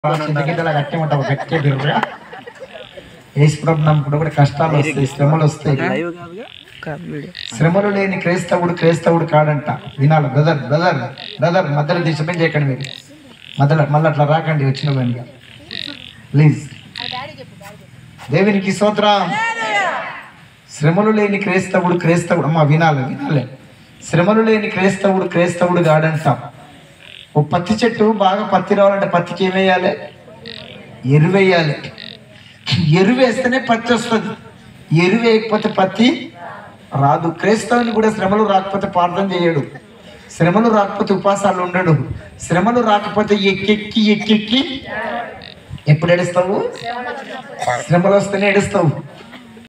చింతకింతలా గట్టి ఉంటావు గట్టి బిర్రా యేసుప్రభు నమ్ముకుంటే కూడా కష్టాలు వస్తాయి శ్రమలు వస్తాయి శ్రమలు లేని క్రైస్తవుడు క్రైస్తవుడు కాడంట వినాలి బ్రదర్ బ్రదర్ బ్రదర్ మధ్యలో డిస్టర్బెన్స్ చేయకండి మీరు మధ్యలో మళ్ళీ అట్లా రాకండి వచ్చిన పనిగా ప్లీజ్ దేవునికి స్తోత్రం శ్రమలు లేని క్రైస్తవుడు క్రైస్తవుడు అమ్మ వినాలి వినాలి శ్రమలు లేని క్రైస్తవుడు క్రైస్తవుడు కాడంట ఓ పత్తి చెట్టు బాగా పత్తి రావాలంటే పత్తికి ఏం వేయాలి ఎరువు వేయాలి ఎరువు వేస్తేనే పత్తి వస్తుంది ఎరువు వేయకపోతే పత్తి రాదు క్రైస్తవుని కూడా శ్రమలు రాకపోతే ప్రార్థన చేయడు శ్రమలు రాకపోతే ఉపాసాలు ఉండడు శ్రమలు రాకపోతే ఎక్కెక్కి ఎక్కెక్కి ఎప్పుడు ఏడుస్తావు శ్రమలు వస్తేనే ఏడుస్తావు